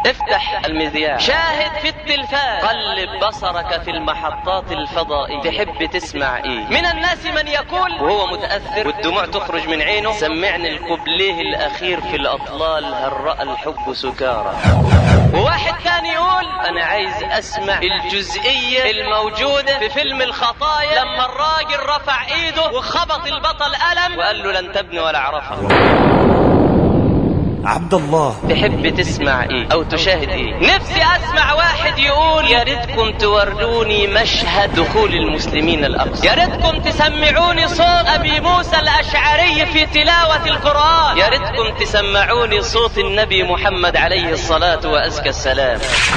افتح المذياع شاهد في التلفاز قلب بصرك في المحطات الفضائية تحب تسمع ايه من الناس من يقول وهو متأثر والدموع تخرج من عينه سمعني الكوبليه الأخير في الأطلال هل رأى الحب سكارى وواحد ثاني يقول أنا عايز أسمع الجزئية الموجودة في فيلم الخطايا لما الراجل رفع إيده وخبط البطل ألم وقال له لن تبني ولا عرفها عبد الله تحب تسمع ايه او تشاهد ايه نفسي اسمع واحد يقول يا ريتكم توروني مشهد دخول المسلمين الاقصى يا ريتكم تسمعوني صوت ابي موسى الاشعري في تلاوة القرآن يا ريتكم تسمعوني صوت النبي محمد عليه الصلاة وازكى السلام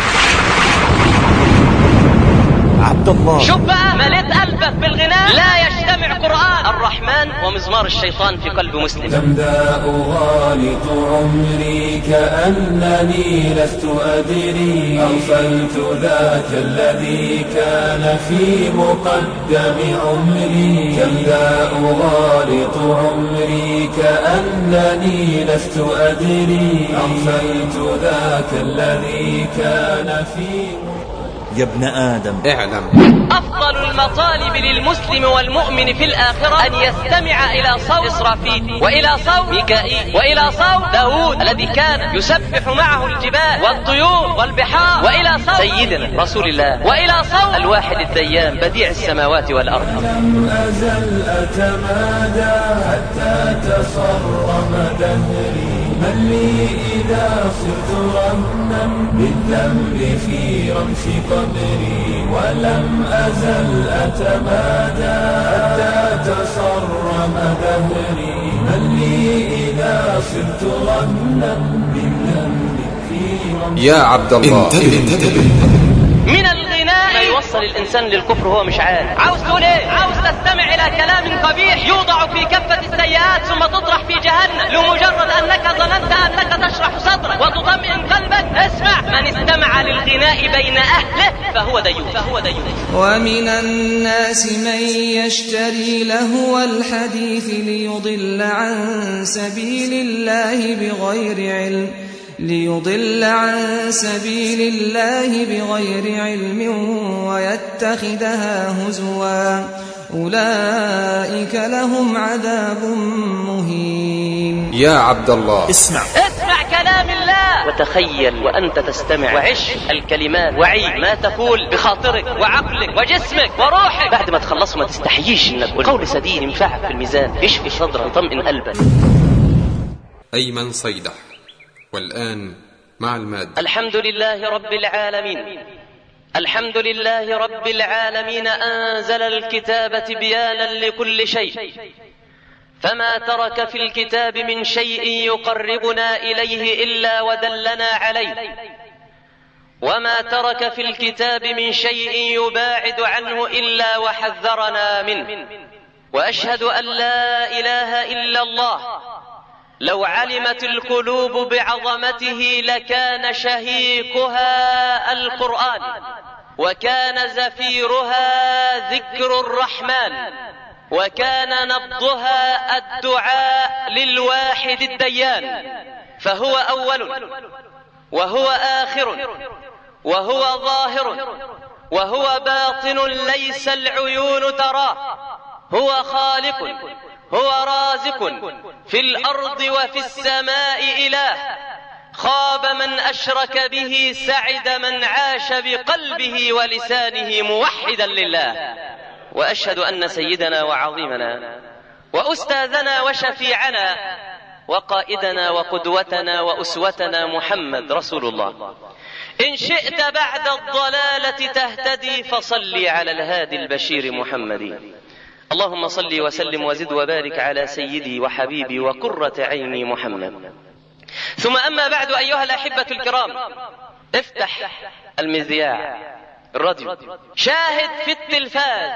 عبد الله شوف بقى مليت قلبك بالغناء لا يجتمع قرآن الرحمن ومزمار الشيطان في قلب مسلم تمدأ غالط عمري كأنني لست أدري أغفلت ذاك الذي كان في مقدم عمري تمدأ غالط عمري كأنني لست أدري أغفلت ذاك الذي كان في يا ابن آدم اعلم أفضل المطالب للمسلم والمؤمن في الآخرة أن يستمع إلى صوت إسرافيل وإلى صوت ميكائيل وإلى صوت داود الذي كان يسبح معه الجبال والطيور والبحار وإلى صوت سيدنا رسول الله وإلى صوت الواحد الديان بديع السماوات والأرض لم أزل أتمادى حتى تصرم دهري من لي إذا صرت رمنا بالذنب في رمش قبري ولم أزل أتمادى حتى تصرم دهري من لي إذا صرت رمنا بالذنب في رمش يا عبد الله انتبه انتبه من الغناء ما يوصل الإنسان للكفر وهو مش عارف عاوز تقول إيه عاوز تستمع إلى كلام قبيح يوضع في كفة السيئات ثم تطرح في جهنم لمجرد أنك ظننت أنك تشرح صدرك وتطمئن قلبك اسمع من استمع للغناء بين أهله فهو ديوث فهو ديوث ومن الناس من يشتري لهو الحديث ليضل عن سبيل الله بغير علم ليضل عن سبيل الله بغير علم ويتخذها هزوا أولئك لهم عذاب مهين يا عبد الله اسمع اسمع كلام الله وتخيل وأنت تستمع وعش الكلمات وعي ما تقول بخاطرك وعقلك وجسمك وروحك بعد ما تخلص ما تستحييش انك تقول قول سديد ينفعك في الميزان يشفي صدرك وطمئن قلبك أيمن صيدح والآن مع المادة الحمد لله رب العالمين الحمد لله رب العالمين أنزل الكتاب تبيانا لكل شيء فما ترك في الكتاب من شيء يقربنا إليه إلا ودلنا عليه وما ترك في الكتاب من شيء يباعد عنه إلا وحذرنا منه وأشهد أن لا إله إلا الله لو علمت القلوب بعظمته لكان شهيقها القرآن وكان زفيرها ذكر الرحمن وكان نبضها الدعاء للواحد الديان فهو أول وهو آخر وهو ظاهر وهو باطن ليس العيون تراه هو خالق هو رازق في الأرض وفي السماء إله خاب من أشرك به سعد من عاش بقلبه ولسانه موحدا لله وأشهد أن سيدنا وعظيمنا وأستاذنا وشفيعنا وقائدنا وقدوتنا وأسوتنا محمد رسول الله إن شئت بعد الضلالة تهتدي فصل على الهادي البشير محمد اللهم صل وسلم وزد وبارك على سيدي وحبيبي وقرة عيني محمد ثم أما بعد أيها الأحبة الكرام افتح المذياع الراديو شاهد في التلفاز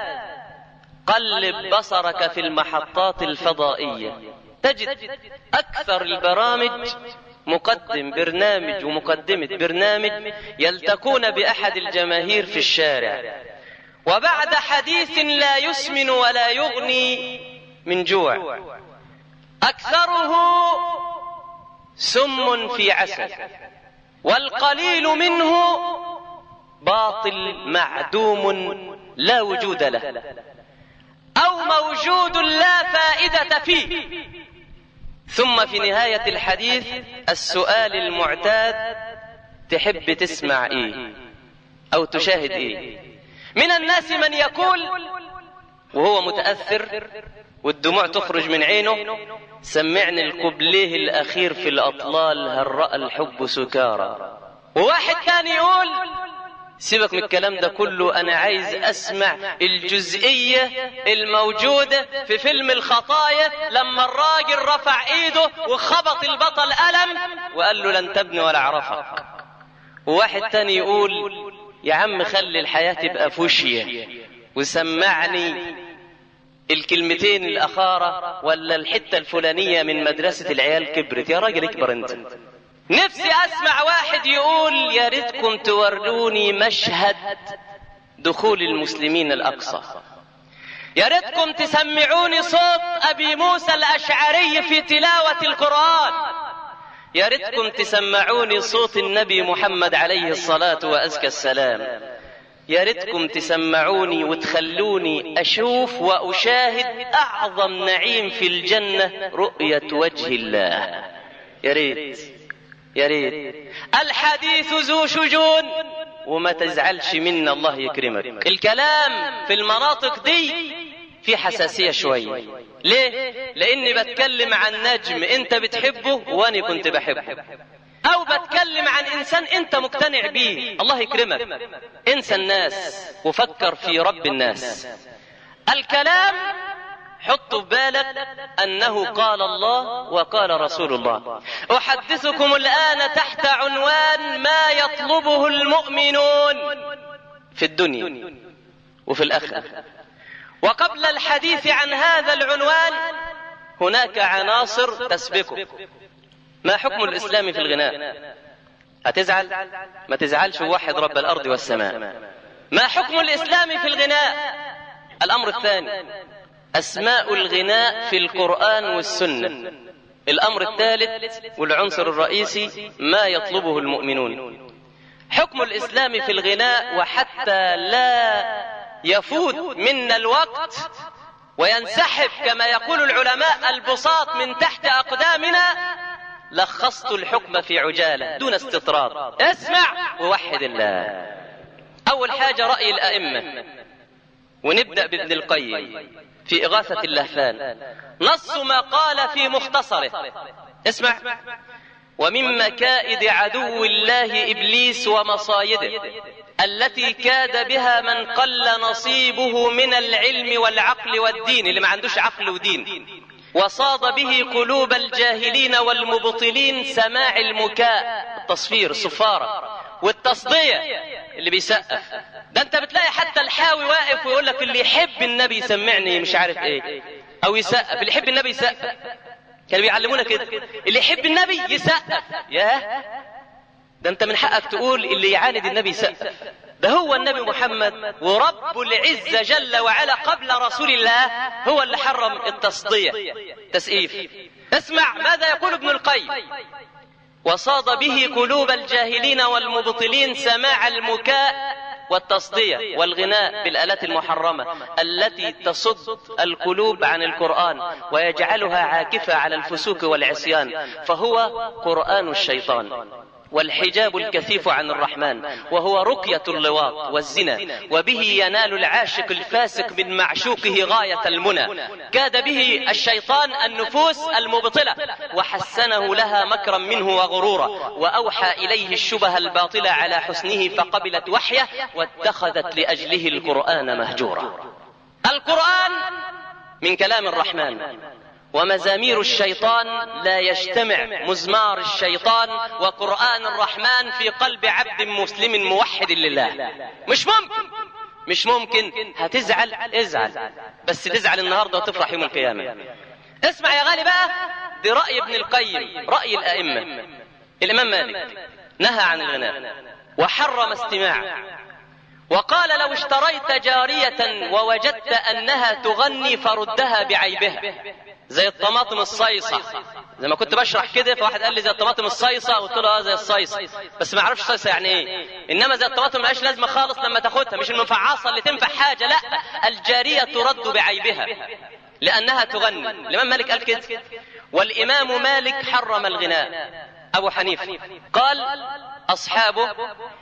قلب بصرك في المحطات الفضائية تجد أكثر البرامج مقدم برنامج ومقدمة برنامج يلتقون بأحد الجماهير في الشارع وبعد حديث لا يسمن ولا يغني من جوع أكثره سم في عسل والقليل منه باطل معدوم لا وجود له او موجود لا فائده فيه ثم في نهايه الحديث السؤال المعتاد تحب تسمع ايه او تشاهد ايه من الناس من يقول وهو متاثر والدموع تخرج من عينه سمعني القبليه الاخير في الاطلال هل راى الحب سكارى وواحد تاني يقول سيبك من الكلام ده كله انا عايز اسمع الجزئية الموجودة في فيلم الخطايا لما الراجل رفع ايده وخبط البطل ألم وقال له لن تبني ولا اعرفك وواحد تاني يقول يا عم خلي الحياة تبقى فوشية وسمعني الكلمتين الأخارة ولا الحتة الفلانية من مدرسة العيال كبرت يا راجل اكبر انت نفسي اسمع واحد يقول يا ريتكم توروني مشهد دخول المسلمين الاقصى يا ريتكم تسمعوني صوت ابي موسى الاشعري في تلاوه القران يا ريتكم تسمعوني صوت النبي محمد عليه الصلاه وازكى السلام يا ريتكم تسمعوني وتخلوني اشوف واشاهد اعظم نعيم في الجنه رؤيه وجه الله يا ريت يا ريت الحديث ذو شجون وما تزعلش منا الله يكرمك الكلام في المناطق دي في حساسية شوية ليه؟ لأني بتكلم عن نجم أنت بتحبه وأنا كنت بحبه أو بتكلم عن إنسان أنت مقتنع بيه الله يكرمك انسى الناس وفكر في رب الناس الكلام حطوا في بالك أنه قال الله وقال رسول الله أحدثكم الآن تحت عنوان ما يطلبه المؤمنون في الدنيا وفي الآخرة وقبل الحديث عن هذا العنوان هناك عناصر تسبقه ما حكم الإسلام في الغناء هتزعل ما تزعلش وحد رب الأرض والسماء ما حكم الإسلام في الغناء الأمر الثاني أسماء الغناء في القرآن والسنة الأمر الثالث والعنصر الرئيسي ما يطلبه المؤمنون حكم الإسلام في الغناء وحتى لا يفوت منا الوقت وينسحب كما يقول العلماء البساط من تحت أقدامنا لخصت الحكم في عجالة دون استطراد اسمع ووحد الله أول حاجة رأي الأئمة ونبدأ بابن القيم في إغاثة اللهفان نص ما قال في مختصره اسمع ومن مكائد عدو الله إبليس ومصايده التي كاد بها من قل نصيبه من العلم والعقل والدين اللي ما عندوش عقل ودين وصاد به قلوب الجاهلين والمبطلين سماع المكاء التصفير الصفارة والتصدية اللي بيسقف ده انت بتلاقي حتى الحاوي واقف ويقول لك اللي يحب النبي يسمعني مش عارف ايه او يسقف اللي يحب النبي يسقف كانوا بيعلمونا كده اللي يحب النبي يسقف ياه ده انت من حقك تقول اللي يعاند النبي يسقف ده هو النبي محمد ورب العزة جل وعلا قبل رسول الله هو اللي حرم التصدية تسقيف اسمع ماذا يقول ابن القيم وصاد به قلوب الجاهلين والمبطلين سماع المكاء والتصدية والغناء بالآلات المحرمة التي تصد القلوب عن القرآن ويجعلها عاكفة على الفسوق والعصيان فهو قرآن الشيطان والحجاب الكثيف عن الرحمن وهو رقية اللواط والزنا وبه ينال العاشق الفاسق من معشوقه غاية المنى كاد به الشيطان النفوس المبطلة وحسنه لها مكرا منه وغرورا وأوحى إليه الشبه الباطلة على حسنه فقبلت وحيه واتخذت لأجله القرآن مهجورا القرآن من كلام الرحمن ومزامير الشيطان لا يجتمع مزمار الشيطان وقرآن الرحمن في قلب عبد مسلم موحد لله مش ممكن مش ممكن هتزعل ازعل بس تزعل النهارده وتفرح يوم القيامة اسمع يا غالي بقى دي رأي ابن القيم رأي الأئمة الإمام مالك نهى عن الغناء وحرم استماع وقال لو اشتريت جارية ووجدت أنها تغني فردها بعيبها زي الطماطم الصيصة زي ما كنت بشرح كده فواحد قال لي زي الطماطم الصيصة قلت له اه زي الصيصة بس ما اعرفش صيصة يعني ايه انما زي الطماطم ملهاش لازمة خالص لما تاخدها مش المنفعصة اللي تنفع حاجة لا الجارية ترد بعيبها لأنها تغني الإمام مالك قال كده والإمام مالك حرم الغناء أبو حنيفة قال أصحابه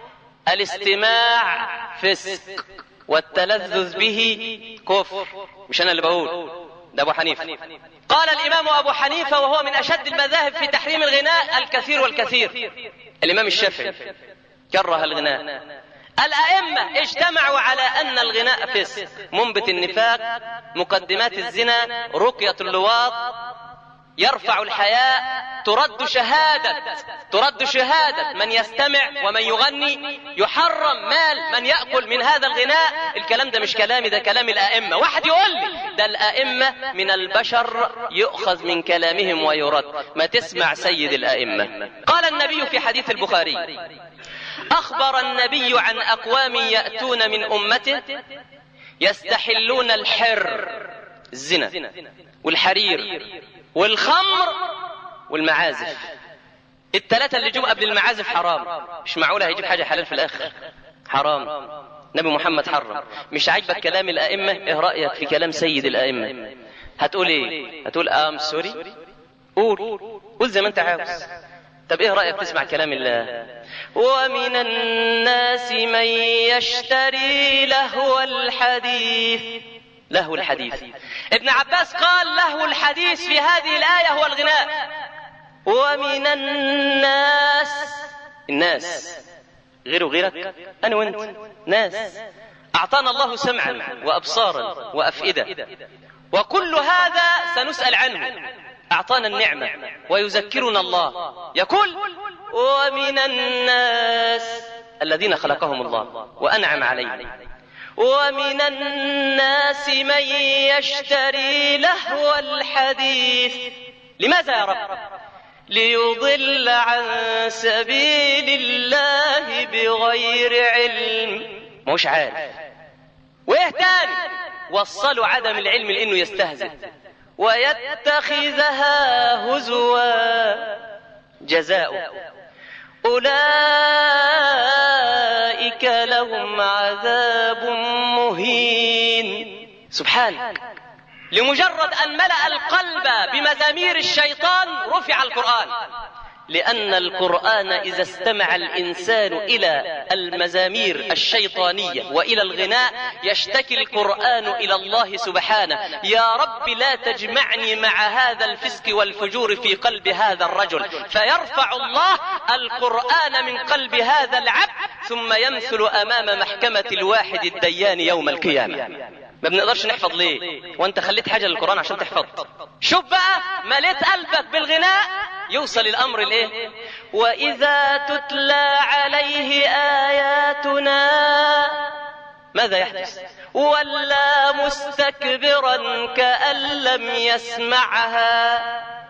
الاستماع فسق والتلذذ به كفر مش أنا اللي بقول ده أبو حنيفة قال الإمام أبو حنيفة وهو من أشد المذاهب في تحريم الغناء الكثير والكثير الإمام الشافعي كره الغناء الأئمة اجتمعوا على أن الغناء فسق منبت النفاق مقدمات الزنا رقية اللواط يرفع الحياء ترد شهادة ترد شهادة من يستمع ومن يغني يحرم مال من يأكل من هذا الغناء الكلام ده مش كلامي ده كلام الأئمة واحد يقول لي ده الأئمة من البشر يؤخذ من كلامهم ويرد ما تسمع سيد الأئمة قال النبي في حديث البخاري أخبر النبي عن أقوام يأتون من أمته يستحلون الحر الزنا والحرير والخمر والمعازف الثلاثة اللي جم قبل المعازف حرام مش معقولة هيجيب حاجة حلال في الآخر حرام نبي محمد حرم مش عاجبك كلام الأئمة ايه رأيك في كلام سيد الأئمة هتقول ايه هتقول ام سوري قول قول زي ما انت عاوز طب ايه رأيك تسمع كلام الله ومن الناس من يشتري لهو الحديث لهو الحديث ابن عباس قال لهو الحديث في هذه الآية هو الغناء ومن الناس الناس غير غيرك أنا وأنت ناس أعطانا الله سمعا وأبصارا وأفئدة وكل هذا سنسأل عنه أعطانا النعمة ويذكرنا الله يقول ومن الناس الذين خلقهم الله وأنعم عليهم ومن الناس من يشتري لهو الحديث لماذا يا رب ليضل عن سبيل الله بغير علم مش عارف وايه تاني وصلوا عدم العلم لانه يستهزئ ويتخذها هزوا جزاء أولئك لهم عذاب مهين سبحانك لمجرد أن ملأ القلب بمزامير الشيطان رفع القرآن لأن القرآن إذا استمع الإنسان إلى المزامير الشيطانية وإلى الغناء يشتكي القرآن إلى الله سبحانه يا رب لا تجمعني مع هذا الفسق والفجور في قلب هذا الرجل فيرفع الله القرآن من قلب هذا العبد ثم يمثل أمام محكمة الواحد الديان يوم القيامة ما بنقدرش نحفظ ليه وانت خليت حاجة للقرآن عشان تحفظ شوف بقى مليت قلبك بالغناء يوصل الأمر لإيه وإذا تتلى عليه آياتنا ماذا يحدث ولا مستكبرا كأن لم يسمعها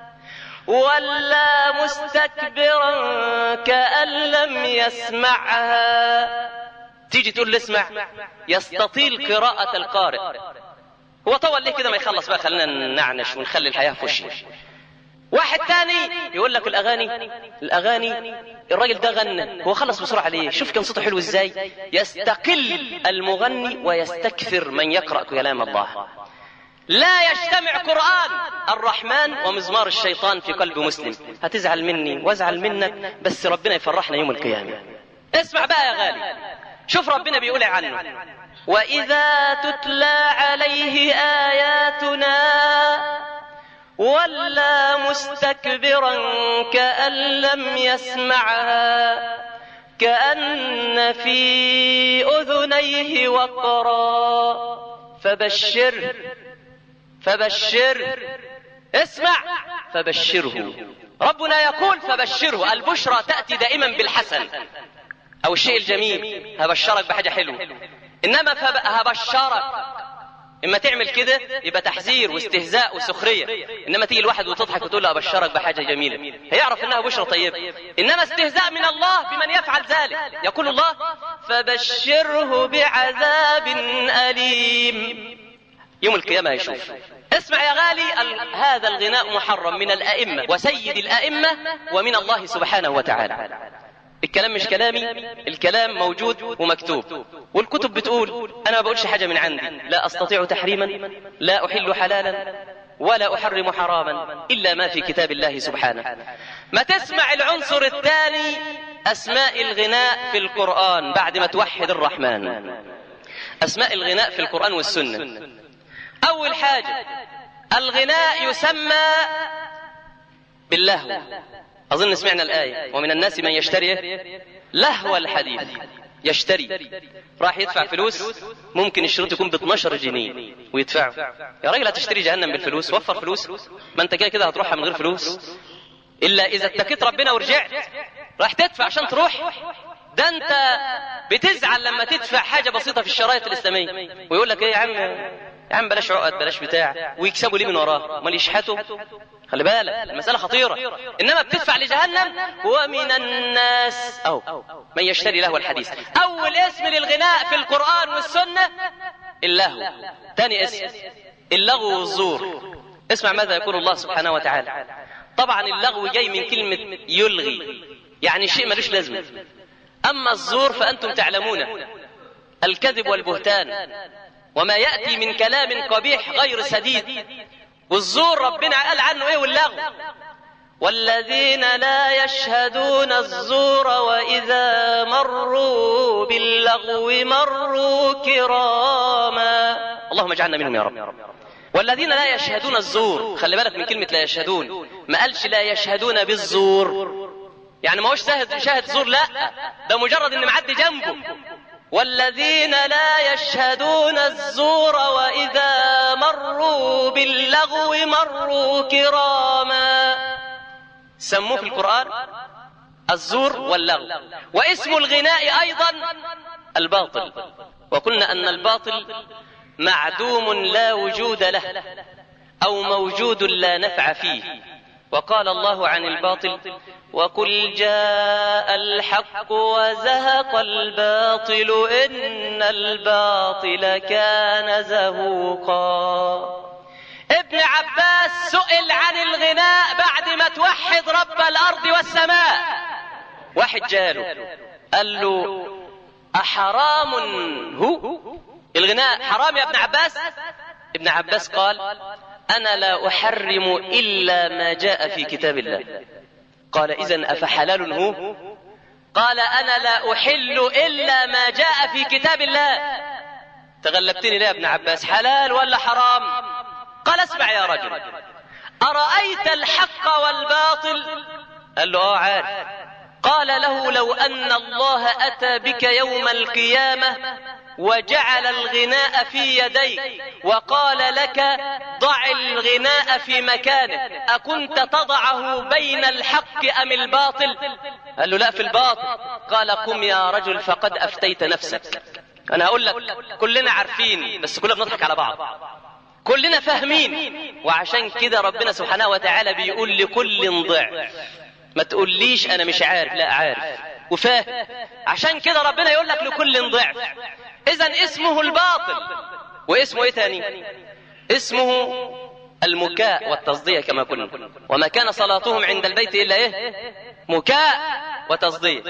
ولا مستكبرا كأن لم يسمعها تيجي تقول له اسمع يستطيل قراءة القارئ هو طول ليه كده ما يخلص بقى خلينا نعنش ونخلي الحياة في وشنا واحد تاني يقول لك الاغاني الاغاني الراجل ده غنى هو خلص بسرعه ليه شوف كان صوته حلو ازاي يستقل المغني ويستكثر من يقرا كلام الله لا يجتمع قرآن الرحمن ومزمار الشيطان في قلب مسلم هتزعل مني وازعل منك بس ربنا يفرحنا يوم القيامة اسمع بقى يا غالي شوف ربنا بيقول عنه وإذا تتلى عليه آياتنا ولا مستكبرا كأن لم يسمعها كأن في أذنيه وقرا فبشره فبشره اسمع فبشره ربنا يقول فبشره البشرى تأتي دائما بالحسن أو الشيء الجميل هبشرك بحاجة حلوة إنما هبشرك اما تعمل كده يبقى تحذير واستهزاء وسخريه انما تيجي الواحد وتضحك وتقول له ابشرك بحاجه جميله هيعرف انها بشرى طيبه انما استهزاء من الله بمن يفعل ذلك يقول الله فبشره بعذاب اليم يوم القيامه هيشوف اسمع يا غالي ال- هذا الغناء محرم من الأئمة وسيد الأئمة ومن الله سبحانه وتعالى الكلام مش كلامي الكلام موجود ومكتوب والكتب بتقول أنا ما بقولش حاجة من عندي لا أستطيع تحريما لا أحل حلالا ولا أحرم حراما إلا ما في كتاب الله سبحانه ما تسمع العنصر الثاني أسماء الغناء في القرآن بعد ما توحد الرحمن أسماء الغناء في القرآن والسنة أول حاجة الغناء يسمى باللهو أظن سمعنا الآية ومن الناس من يشتري لهو الحديث يشتري راح يدفع فلوس ممكن الشروط يكون ب 12 جنيه ويدفعه يا راجل هتشتري جهنم بالفلوس وفر فلوس ما انت كده كده هتروحها من غير فلوس الا اذا اتكيت ربنا ورجعت راح تدفع عشان تروح ده انت بتزعل لما تدفع حاجه بسيطه في الشرايط الاسلاميه ويقول لك ايه يا عم يا عم بلاش عقد بلاش بتاع ويكسبوا ليه من وراه امال يشحتوا خلي بالك المسألة خطيرة إنما بتدفع لجهنم ومن الناس أو من يشتري لهو الحديث أول اسم للغناء في القرآن والسنة اللهو ثاني اسم اللغو والزور اسمع ماذا يقول الله سبحانه وتعالى طبعا اللغو جاي من كلمة يلغي يعني شيء ملوش لازمة أما الزور فأنتم تعلمون الكذب والبهتان وما يأتي من كلام قبيح غير سديد والزور ربنا قال عنه ايه واللغو والذين لا يشهدون الزور واذا مروا باللغو مروا كراما اللهم اجعلنا منهم يا رب والذين لا يشهدون الزور خلي بالك من كلمه لا يشهدون ما قالش لا يشهدون بالزور يعني ما هوش شاهد شاهد زور لا ده مجرد ان معدي جنبه والذين لا يشهدون الزور واذا مروا باللغو مروا كراما سموه في القران الزور واللغو واسم الغناء ايضا الباطل وقلنا ان الباطل معدوم لا وجود له او موجود لا نفع فيه وقال الله عن الباطل وقل جاء الحق وزهق الباطل ان الباطل كان زهوقا ابن عباس سئل عن الغناء بعد ما توحد رب الارض والسماء واحد جاله قال له احرام هو الغناء حرام يا ابن عباس ابن عباس قال انا لا احرم الا ما جاء في كتاب الله قال اذا افحلال هو قال انا لا احل الا ما جاء في كتاب الله تغلبتني ليه يا ابن عباس حلال ولا حرام قال اسمع يا رجل ارايت الحق والباطل قال له اه عارف قال له لو ان الله اتى بك يوم القيامه وجعل الغناء في يديك وقال لك ضع الغناء في مكانه أكنت تضعه بين الحق أم الباطل قال له لا في الباطل قال قم يا رجل فقد أفتيت نفسك أنا أقول لك كلنا عارفين بس كلنا بنضحك على بعض كلنا فاهمين وعشان كده ربنا سبحانه وتعالى بيقول لكل ضعف ما تقوليش أنا مش عارف لا عارف وفاهم عشان كده ربنا يقول لك لكل ضعف اذا اسمه الباطل واسمه ايه تاني اسمه المكاء والتصدية كما قلنا وما كان صلاتهم عند البيت الا ايه مكاء وتصدية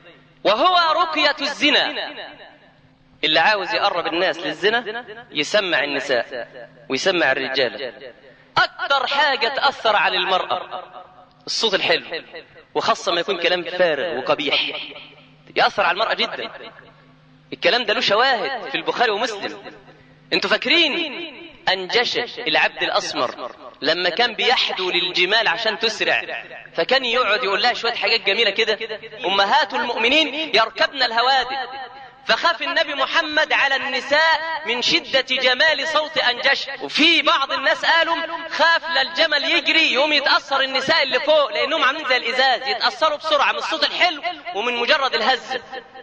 وهو رقية الزنا اللي عاوز يقرب الناس للزنا يسمع النساء ويسمع الرجال اكتر حاجة تأثر على المرأة الصوت الحلو وخاصة ما يكون كلام فارغ وقبيح يأثر على المرأة جدا الكلام ده له شواهد في البخاري ومسلم انتوا فاكرين انجشة العبد الاسمر لما كان بيحدو للجمال عشان تسرع فكان يقعد يقول لها شويه حاجات جميله كده امهات المؤمنين يركبن الهوادي فخاف النبي محمد على النساء من شدة جمال صوت أنجشة وفي بعض الناس قالوا خاف للجمل يجري يوم يتأثر النساء اللي فوق لأنهم عاملين زي الإزاز يتأثروا بسرعة من الصوت الحلو ومن مجرد الهز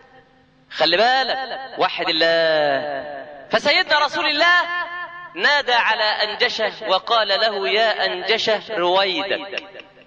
خلي بالك وحد الله فسيدنا رسول الله نادى على أنجشة وقال له يا أنجشة رويدك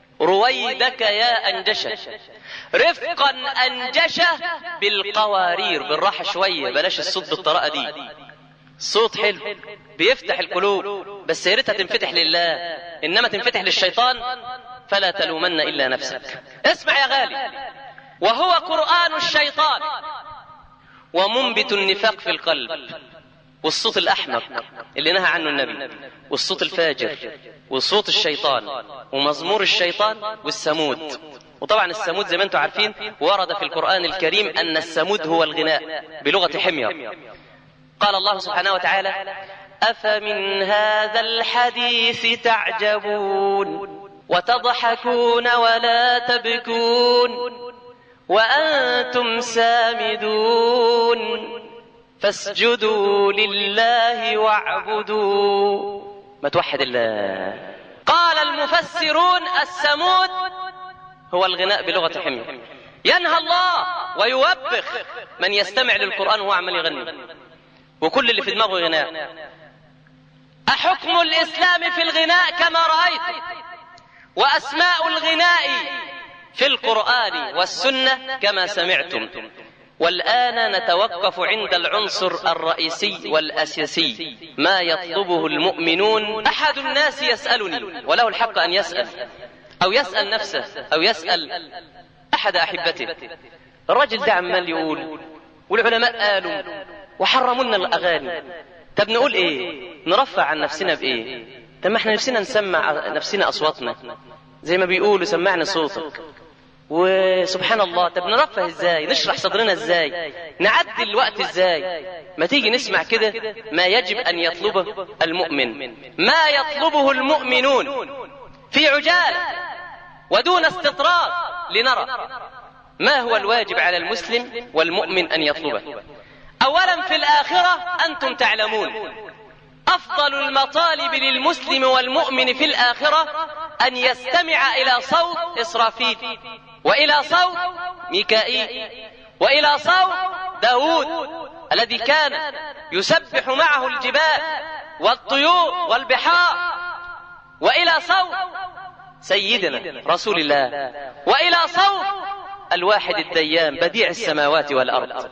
رويدك يا أنجشة رفقا أنجشة بالقوارير بالراحة شوية بلاش الصوت بالطريقة دي صوت حلو بيفتح القلوب بس يا ريتها تنفتح لله انما تنفتح للشيطان فلا تلومن الا نفسك اسمع يا غالي وهو قران الشيطان ومنبت النفاق في القلب والصوت الاحمق اللي نهى عنه النبي والصوت الفاجر وصوت الشيطان ومزمور الشيطان والسمود وطبعا السمود زي ما انتم عارفين ورد في القران الكريم ان السمود هو الغناء بلغه حمير قال الله سبحانه وتعالى افمن هذا الحديث تعجبون وتضحكون ولا تبكون وانتم سامدون فاسجدوا لله واعبدوا ما توحد الله قال المفسرون السمود هو الغناء بلغة حمير ينهى الله ويوبخ من يستمع للقرآن وهو عمال يغني وكل اللي في دماغه غناء أحكم الإسلام في الغناء كما رأيت وأسماء الغناء في القرآن والسنة كما سمعتم والآن نتوقف عند العنصر الرئيسي والأساسي ما يطلبه المؤمنون أحد الناس يسألني وله الحق أن يسأل أو يسأل نفسه أو يسأل أحد أحبته الرجل ده عمال يقول والعلماء قالوا وحرموا لنا الأغاني طب نقول إيه نرفع عن نفسنا بإيه طب ما احنا نفسنا نسمع نفسنا أصواتنا زي ما بيقولوا سمعنا صوتك وسبحان الله طب نرفه ازاي نشرح صدرنا ازاي نعدي الوقت ازاي ما تيجي نسمع كده ما يجب ان يطلبه المؤمن ما يطلبه المؤمنون في عجالة ودون استطراد لنرى ما هو الواجب على المسلم والمؤمن ان يطلبه اولا في الاخرة انتم تعلمون افضل المطالب للمسلم والمؤمن في الاخرة ان يستمع الى صوت اسرافيل والى صوت ميكائيل والى صوت داود الذي كان يسبح معه الجبال والطيور والبحار والى صوت سيدنا رسول الله والى صوت الواحد الديان بديع السماوات والارض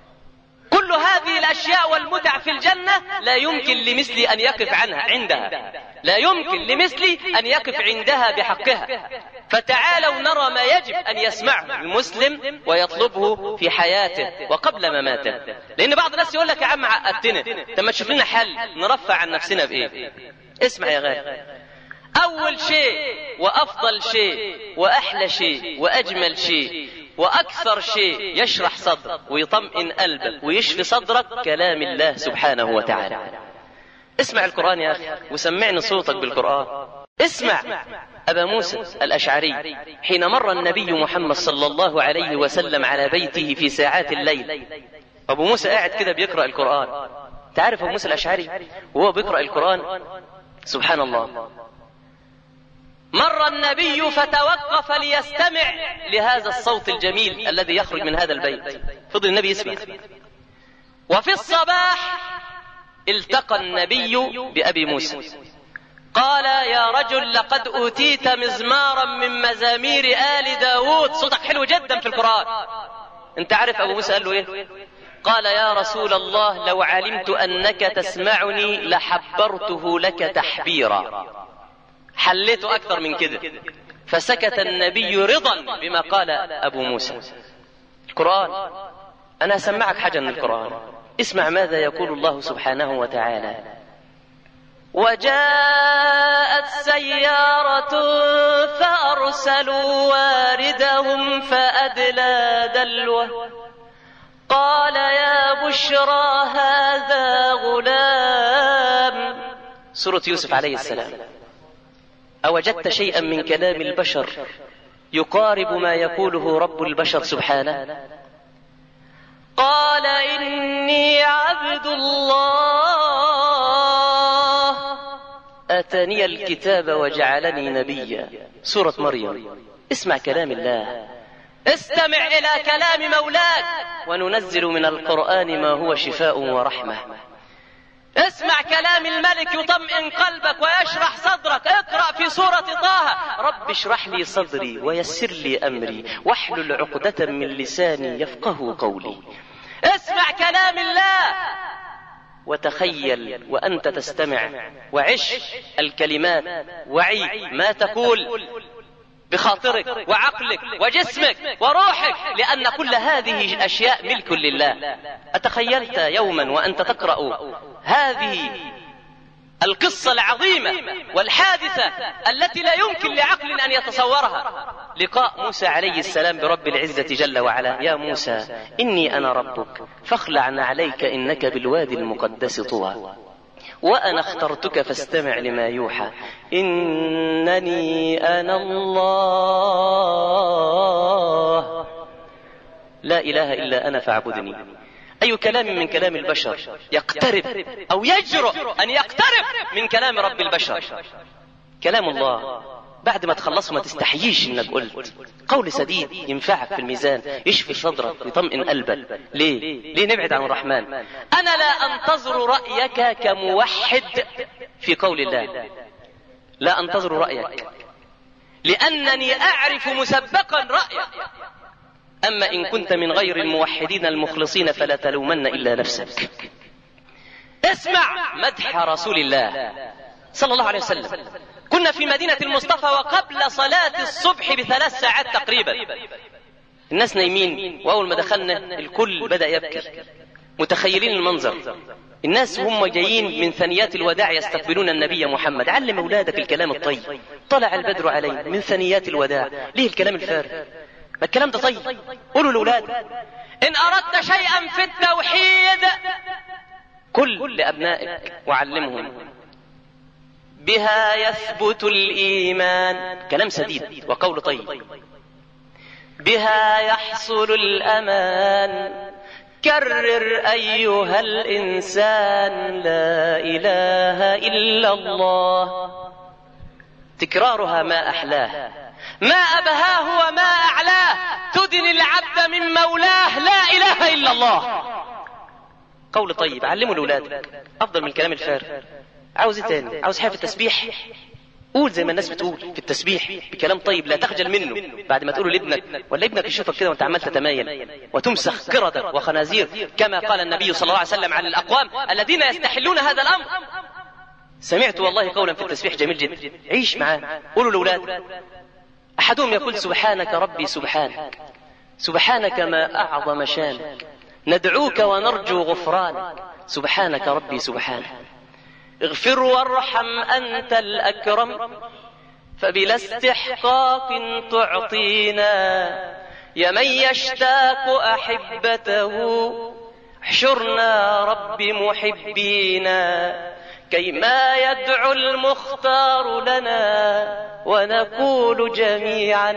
كل هذه الاشياء والمتع في الجنه لا يمكن لمثلي ان يقف عنها عندها لا يمكن لمثلي ان يقف عندها بحقها فتعالوا نرى ما يجب ان يسمعه المسلم ويطلبه في حياته وقبل مماته لان بعض الناس يقول لك يا عم عقدتنا طب ما تشوف لنا حل نرفع عن نفسنا بايه اسمع يا غالي اول شيء وافضل شيء واحلى شيء واجمل شيء واكثر شيء يشرح صدرك ويطمئن قلبك ويشفي صدرك كلام الله سبحانه وتعالى اسمع القران يا اخي وسمعني صوتك بالقران اسمع ابا موسى الاشعري حين مر النبي محمد صلى الله عليه وسلم على بيته في ساعات الليل ابو موسى قاعد كده بيقرا القران تعرف ابو موسى الاشعري وهو بيقرا القران سبحان الله مر النبي فتوقف ليستمع لهذا الصوت الجميل الذي يخرج من هذا البيت فضل النبي يسمع وفي الصباح التقى النبي بأبي موسى قال يا رجل لقد أوتيت مزمارا من مزامير آل داود صوتك حلو جدا في القرآن انت عارف أبو موسى قال له ايه قال يا رسول الله لو علمت أنك تسمعني لحبرته لك تحبيرا حليته أكثر من كده فسكت النبي رضا بما قال أبو موسى القرآن أنا أسمعك حاجة من القرآن اسمع ماذا يقول الله سبحانه وتعالى وجاءت سيارة فأرسلوا واردهم فأدلى دلوه قال يا بشرى هذا غلام سورة يوسف عليه السلام أوجدت شيئا من كلام البشر يقارب ما يقوله رب البشر سبحانه قال إني عبد الله أتاني الكتاب وجعلني نبيا سورة مريم اسمع كلام الله استمع إلى كلام مولاك وننزل من القرآن ما هو شفاء ورحمة اسمع كلام الملك يطمئن قلبك ويشرح صدرك اقرأ في سورة طه رب اشرح لي صدري ويسر لي أمري واحلل عقدة من لساني يفقه قولي اسمع كلام الله وتخيل وأنت تستمع وعش الكلمات وعي ما تقول بخاطرك وعقلك وجسمك وروحك لأن كل هذه الأشياء ملك لله أتخيلت يوما وأنت تقرأ هذه القصة العظيمة والحادثة التي لا يمكن لعقل أن يتصورها لقاء موسى عليه السلام برب العزة جل وعلا يا موسى إني أنا ربك فاخلع عليك إنك بالوادي المقدس طوى وأنا اخترتك فاستمع لما يوحى إنني أنا الله لا إله إلا أنا فاعبدني أي كلام من كلام البشر يقترب أو يجرؤ أن يقترب من كلام رب البشر كلام الله بعد ما تخلصه ما تستحييش انك قلت قول سديد ينفعك في الميزان يشفي صدرك ويطمئن قلبك ليه ليه نبعد عن الرحمن انا لا انتظر رايك كموحد في قول الله لا انتظر رايك لانني اعرف مسبقا رايك اما ان كنت من غير الموحدين المخلصين فلا تلومن الا نفسك اسمع مدح رسول الله صلى الله عليه وسلم كنا في مدينة المصطفى وقبل صلاة الصبح بثلاث ساعات تقريبا الناس نايمين وأول ما دخلنا الكل بدأ يبكي متخيلين المنظر الناس هم جايين من ثنيات الوداع يستقبلون النبي محمد علم أولادك الكلام الطيب طلع البدر عليه من ثنيات الوداع ليه الكلام الفارغ ما الكلام ده طيب قولوا لأولاد إن أردت شيئا في التوحيد كل لأبنائك وعلمهم بها يثبت الإيمان كلام سديد وقول طيب بها يحصل الأمان كرر أيها الإنسان لا إله إلا الله تكرارها ما أحلاه ما أبهاه وما أعلاه تدني العبد من مولاه لا إله إلا الله قول طيب علموا لأولادك أفضل من الكلام الفارغ عاوز ايه تاني عاوز حاجه في التسبيح قول زي ما الناس بتقول في التسبيح بكلام طيب لا تخجل منه بعد ما تقوله لابنك ولا ابنك يشوفك كده وانت عمال تتمايل وتمسخ قردة وخنازير كما قال النبي صلى الله عليه وسلم عن الاقوام الذين يستحلون هذا الامر سمعت والله قولا في التسبيح جميل جدا عيش معاه قولوا لاولاد احدهم يقول سبحانك ربي سبحانك سبحانك ما اعظم شانك ندعوك ونرجو غفرانك سبحانك ربي سبحانك اغفر وارحم أنت الأكرم فبلا استحقاق تعطينا يا من يشتاق أحبته احشرنا رب محبينا كيما يدعو المختار لنا ونقول جميعا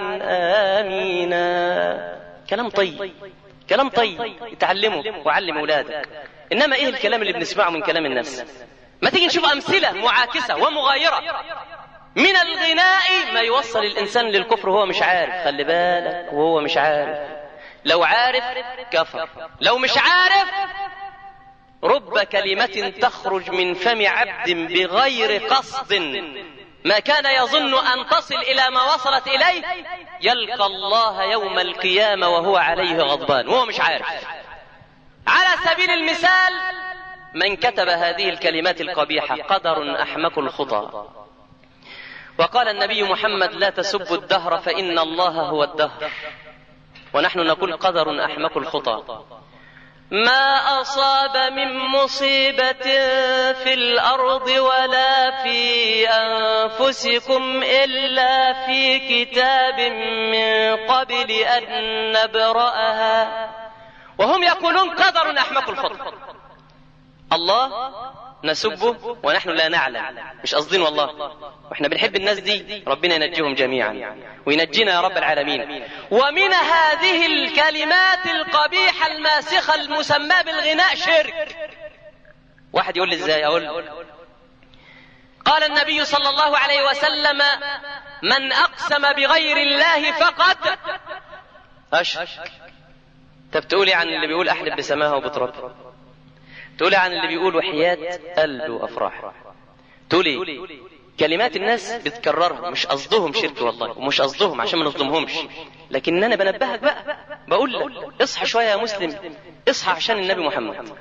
آمينا كلام طيب كلام طيب اتعلمه وعلم أولادك إنما إيه الكلام اللي بنسمعه من كلام الناس ما تيجي نشوف أمثلة معاكسة ومغايرة من الغناء ما يوصل الإنسان للكفر وهو مش عارف خلي بالك وهو مش عارف لو عارف كفر لو مش عارف رب كلمة تخرج من فم عبد بغير قصد ما كان يظن أن تصل إلى ما وصلت إليه يلقى الله يوم القيامة وهو عليه غضبان وهو مش عارف على سبيل المثال من كتب هذه الكلمات القبيحة قدر أحمق الخطى وقال النبي محمد لا تسبوا الدهر فإن الله هو الدهر ونحن نقول قدر أحمق الخطى ما أصاب من مصيبة في الأرض ولا في أنفسكم إلا في كتاب من قبل أن نبرأها وهم يقولون قدر أحمق الخطى الله نسبه ونحن لا نعلم مش قصدين والله واحنا بنحب الناس دي ربنا ينجيهم جميعا وينجينا يا رب العالمين ومن هذه الكلمات القبيحة الماسخة المسماة بالغناء شرك واحد يقول لي ازاي اقول قال النبي صلى الله عليه وسلم من اقسم بغير الله فقد اشرك طب تقولي عن اللي بيقول احلف بسماها وبتراب تقولي عن اللي بيقول وحياة قلب وافراح تقولي كلمات الناس بتكررها مش قصدهم شرك والله ومش قصدهم عشان ما نظلمهمش لكن انا بنبهك بقى بقول لك اصحى شويه يا مسلم اصحى عشان النبي محمد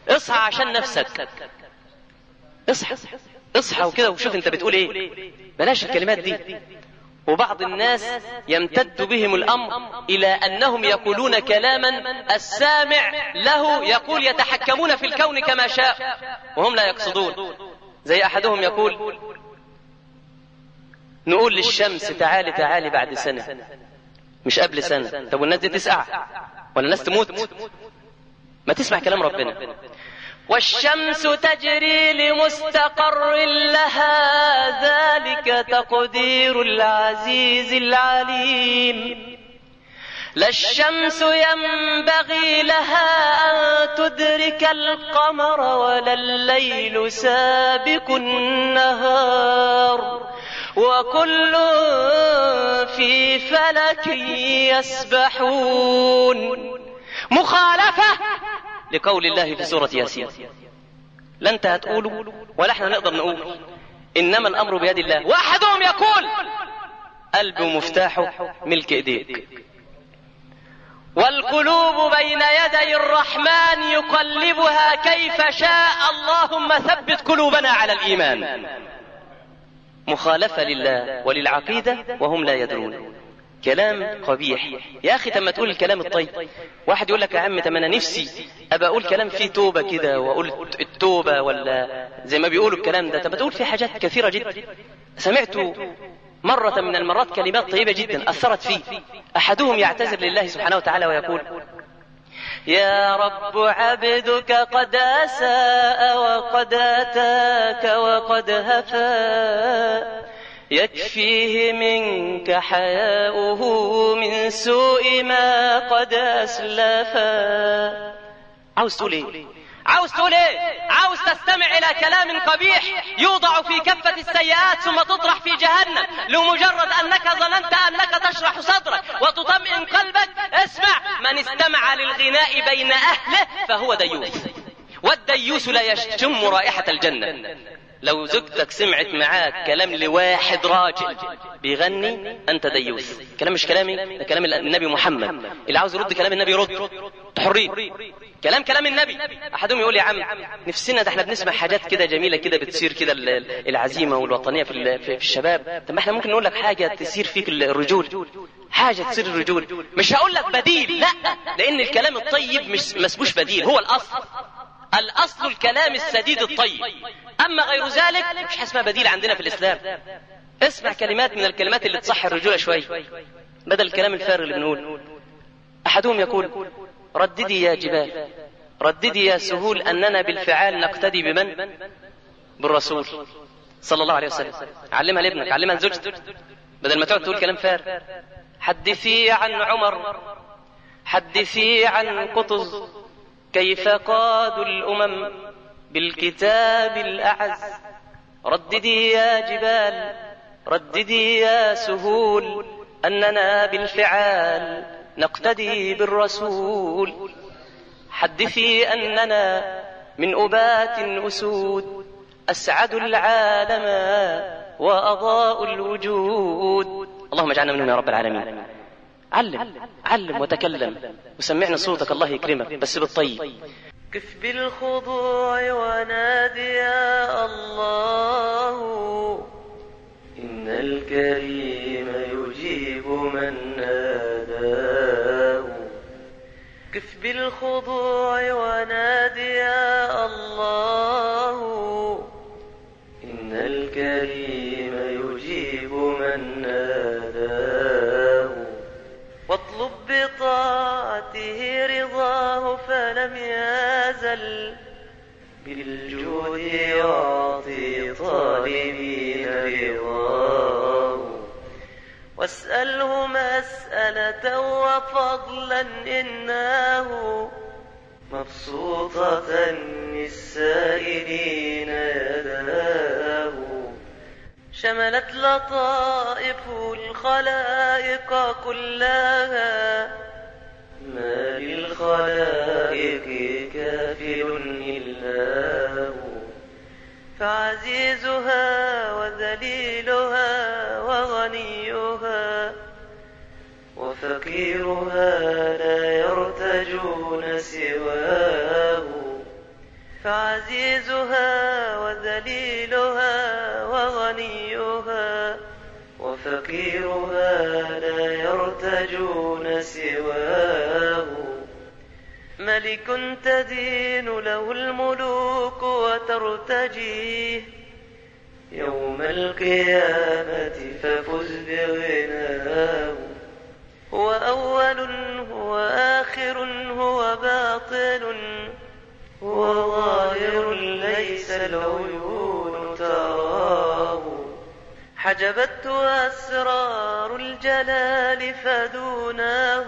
اصحى عشان نفسك اصحى اصحى وكده وشوف انت بتقول ايه بلاش الكلمات دي وبعض الناس يمتد بهم الامر الى انهم يقولون كلاما السامع له يقول يتحكمون في الكون كما شاء وهم لا يقصدون زي احدهم يقول نقول للشمس تعالي تعالي بعد سنه مش قبل سنه طب والناس دي تسقع ولا الناس تموت ما تسمع كلام ربنا والشمس تجري لمستقر لها ذلك تقدير العزيز العليم لا الشمس ينبغي لها أن تدرك القمر ولا الليل سابق النهار وكل في فلك يسبحون مخالفة لقول الله في سورة ياسين لا انت هتقوله ولا احنا نقدر نقول انما الامر بيد الله واحدهم يقول قلبه مفتاحه ملك ايديك والقلوب بين يدي الرحمن يقلبها كيف شاء اللهم ثبت قلوبنا على الايمان مخالفه لله وللعقيده وهم لا يدرون كلام قبيح يا اخي تم تقول الكلام الطيب واحد يقول لك يا عم تم انا نفسي ابقى اقول كلام فيه توبه كده واقول التوبه ولا زي ما بيقولوا الكلام ده طب تقول فيه حاجات كثيره جدا سمعت مرة من المرات كلمات طيبة جدا أثرت فيه أحدهم يعتذر لله سبحانه وتعالى ويقول يا رب عبدك قد أساء وقد أتاك وقد هفا يكفيه منك حياؤه من سوء ما قد أسلفا عاوز تقول ايه عاوز تقول ايه عاوز تستمع الى كلام قبيح يوضع في كفة السيئات ثم تطرح في جهنم لمجرد انك ظننت انك تشرح صدرك وتطمئن قلبك اسمع من استمع للغناء بين اهله فهو ديوث والديوث لا يشم رائحة الجنة لو زوجتك سمعت معاك كلام لواحد راجل بيغني انت ديوث كلام مش كلامي ده كلام النبي محمد اللي عاوز يرد كلام النبي يرد حرين كلام كلام النبي احدهم يقول يا عم نفسنا ده احنا بنسمع حاجات كده جميله كده بتصير كده العزيمه والوطنيه في في الشباب طب ما احنا ممكن نقول لك حاجه تثير فيك الرجول حاجه تصير الرجول مش هقول لك بديل لا لان الكلام الطيب مش مسبوش بديل هو الاصل الاصل الكلام السديد الطيب اما غير ذلك مش اسمها بديل عندنا في الاسلام اسمع كلمات من الكلمات اللي تصحي الرجوله شوي بدل الكلام الفارغ اللي بنقول احدهم يقول رددي يا جبال رددي يا سهول اننا بالفعال نقتدي بمن بالرسول صلى الله عليه وسلم علمها لابنك علمها لزوجتك بدل ما تقعد تقول كلام فارغ حدثي عن عمر حدثي عن قطز كيف قادوا الامم بالكتاب الاعز رددي يا جبال رددي يا سهول اننا بالفعال نقتدي بالرسول حدثي اننا من ابات اسود اسعدوا العالم واضاءوا الوجود اللهم اجعلنا منهم يا رب العالمين علم علم وتكلم وسمعنا صوتك الله يكرمك بس بالطيب كف بالخضوع ونادي يا الله إن الكريم يجيب من ناداه كف بالخضوع ونادي يا الله إن الكريم يجيب من ناداه واطلب بطاعته رضاه فلم يزل بالجود يعطي طالبين رضاه واسأله مسألة وفضلا إنه مبسوطة للسائلين يداه شملت لطائف الخلائق كلها ما للخلائق كافل إلا فعزيزها وذليلها وغنيها وفقيرها لا يرتجون سواه فعزيزها وذليلها وغنيها وفقيرها لا يرتجون سواه ملك تدين له الملوك وترتجيه يوم القيامة ففز بغناه هو أول هو آخر هو باطن هو ظاهر ليس العيون تراه حجبته أسرار الجلال فدوناه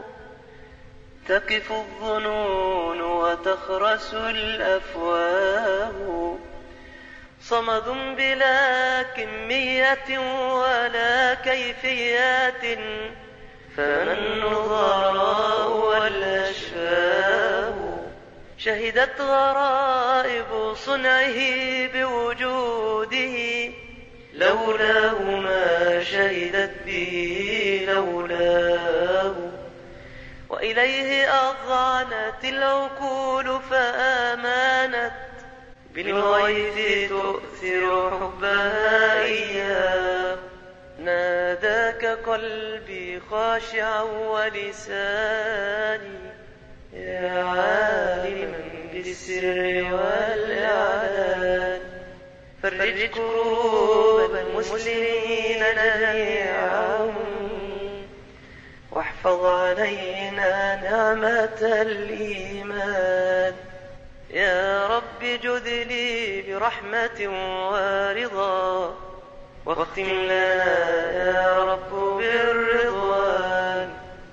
تقف الظنون وتخرس الأفواه صمد بلا كمية ولا كيفيات فمن النظراء والأشفاه شهدت غرائب صنعه بوجوده لولاه ما شهدت به لولاه وإليه أضعنت العقول فآمانت بالغيث تؤثر حبها إياه ناداك قلبي خاشعا ولساني يا عالما بالسر والإعلان فرج كروب المسلمين جميعا واحفظ علينا نعمة الإيمان يا رب جد لي برحمة ورضا واختم لنا يا رب بالرضوان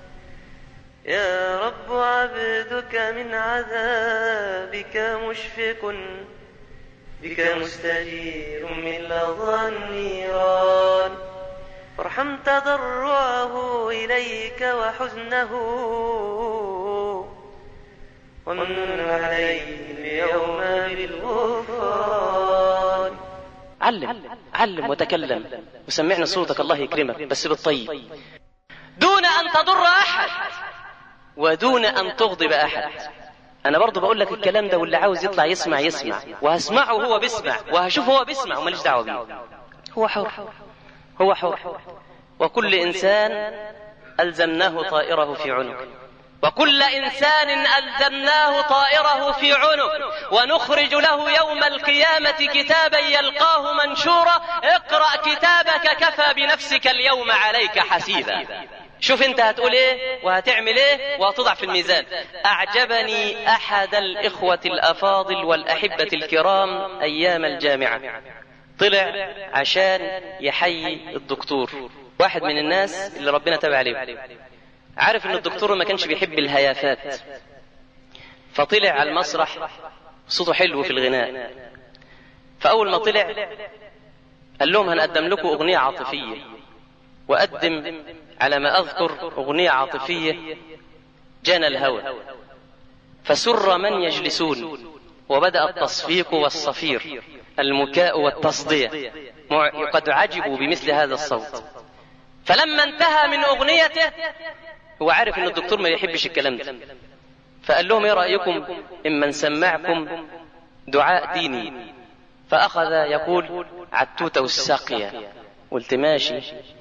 يا رب عبدك من عذابك مشفق بك مستجير من لظى النيران فارحم تضرعه إليك وحزنه ومن عليه اليوم بالغفران علم علم وتكلم وسمعنا صوتك الله يكرمك بس بالطيب دون أن تضر أحد ودون أن تغضب أحد أنا برضو بقول لك الكلام ده واللي عاوز يطلع يسمع يسمع وهسمعه هو بيسمع وهشوفه هو بيسمع وماليش دعوة بيه هو حر هو حر وكل إنسان ألزمناه طائره في عنقه وكل إنسان ألزمناه طائره في عنق ونخرج له يوم القيامة كتابا يلقاه منشورا اقرأ كتابك كفى بنفسك اليوم عليك حسيبا شوف انت هتقول ايه وهتعمل ايه وهتضع في الميزان اعجبني احد الاخوة الافاضل والاحبة الكرام ايام الجامعة طلع عشان يحيي الدكتور واحد من الناس اللي ربنا تابع عليهم عارف ان الدكتور ما كانش بيحب الهيافات فطلع على المسرح صوته حلو في الغناء فاول ما طلع قال لهم هنقدم لكم اغنيه عاطفيه وقدم على ما اذكر اغنيه عاطفيه جنى الهوى فسر من يجلسون وبدا التصفيق والصفير المكاء والتصديه قد عجبوا بمثل هذا الصوت فلما انتهى من اغنيته هو عارف ان الدكتور ما يحبش الكلام ده فقال لهم ايه رايكم اما نسمعكم دعاء ديني فاخذ يقول عتوته والساقيه قلت ماشي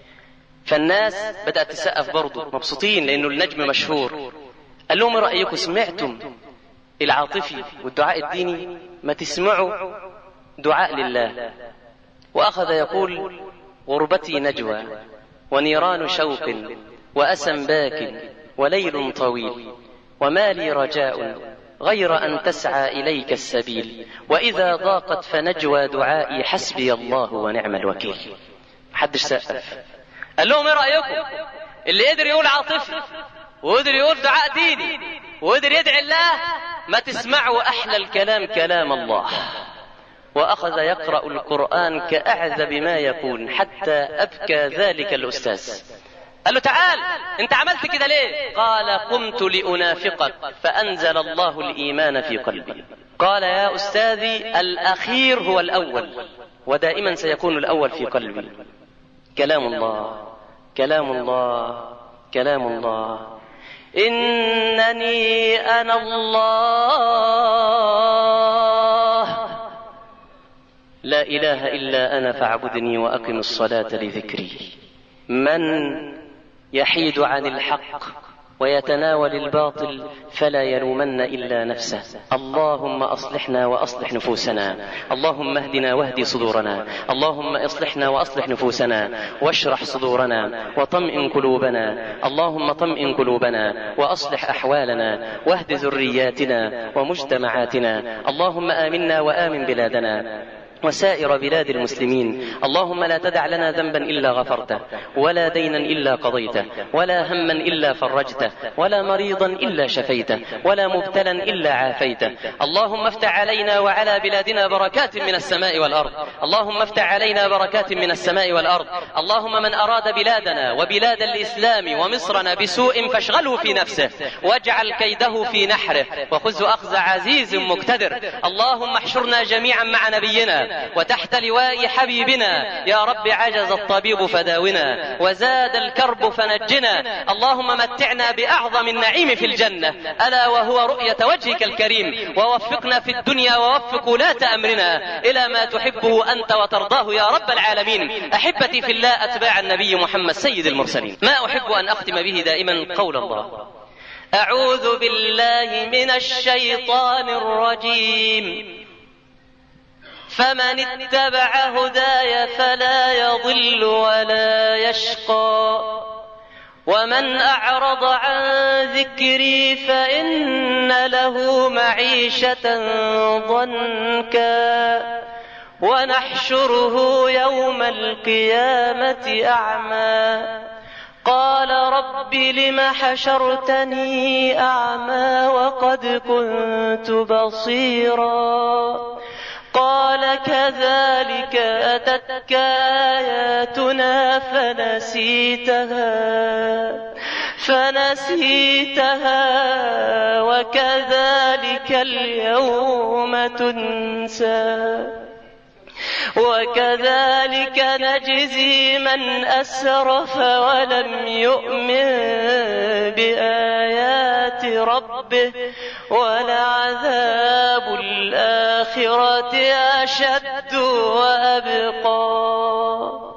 فالناس بدات تسقف برضه مبسوطين لانه النجم مشهور قال لهم ايه رايكم سمعتم العاطفي والدعاء الديني ما تسمعوا دعاء لله واخذ يقول غربتي نجوى ونيران شوق وأسى باك وليل طويل وما لي رجاء غير أن تسعى إليك السبيل وإذا ضاقت فنجوى دعائي حسبي الله ونعم الوكيل محدش سقف قال لهم ايه رأيكم اللي قدر يقول عاطفي وقدر يقول دعاء ديني وقدر يدعي الله ما تسمعوا أحلى الكلام كلام الله وأخذ يقرأ القرآن كأعذب ما يكون حتى أبكى ذلك الأستاذ قال له تعال انت عملت كده ليه قال قمت لأنافقك فأنزل الله الإيمان في قلبي قال يا أستاذي الأخير هو الأول ودائما سيكون الأول في قلبي كلام الله كلام الله كلام الله إنني أنا الله لا إله إلا أنا فاعبدني وأقم الصلاة لذكري من يحيد عن الحق ويتناول الباطل فلا يلومن الا نفسه اللهم اصلحنا واصلح نفوسنا اللهم اهدنا واهد صدورنا اللهم اصلحنا واصلح نفوسنا واشرح صدورنا وطمئن قلوبنا اللهم طمئن قلوبنا واصلح احوالنا واهد ذرياتنا ومجتمعاتنا اللهم امنا وامن بلادنا وسائر بلاد المسلمين اللهم لا تدع لنا ذنبا الا غفرته ولا دينا الا قضيته ولا هما الا فرجته ولا مريضا الا شفيته ولا مبتلا الا عافيته اللهم افتح علينا وعلى بلادنا بركات من السماء والارض اللهم افتح علينا بركات من السماء والارض اللهم من اراد بلادنا وبلاد الاسلام ومصرنا بسوء فاشغله في نفسه واجعل كيده في نحره وخذ اخذ عزيز مقتدر اللهم احشرنا جميعا مع نبينا وتحت لواء حبيبنا يا رب عجز الطبيب فداونا وزاد الكرب فنجنا اللهم متعنا بأعظم النعيم في الجنة ألا وهو رؤية وجهك الكريم ووفقنا في الدنيا ووفق ولاة أمرنا إلى ما تحبه أنت وترضاه يا رب العالمين أحبتي في الله أتباع النبي محمد سيد المرسلين ما أحب أن أختم به دائما قول الله أعوذ بالله من الشيطان الرجيم فمن اتبع هداي فلا يضل ولا يشقى ومن اعرض عن ذكري فان له معيشه ضنكا ونحشره يوم القيامه اعمى قال رب لم حشرتني اعمى وقد كنت بصيرا قال كذلك أتتك آياتنا فنسيتها فنسيتها وكذلك اليوم تنسى وكذلك نجزي من أسرف ولم يؤمن بآيات ربه ولعذاب الآخرة أشد وأبقى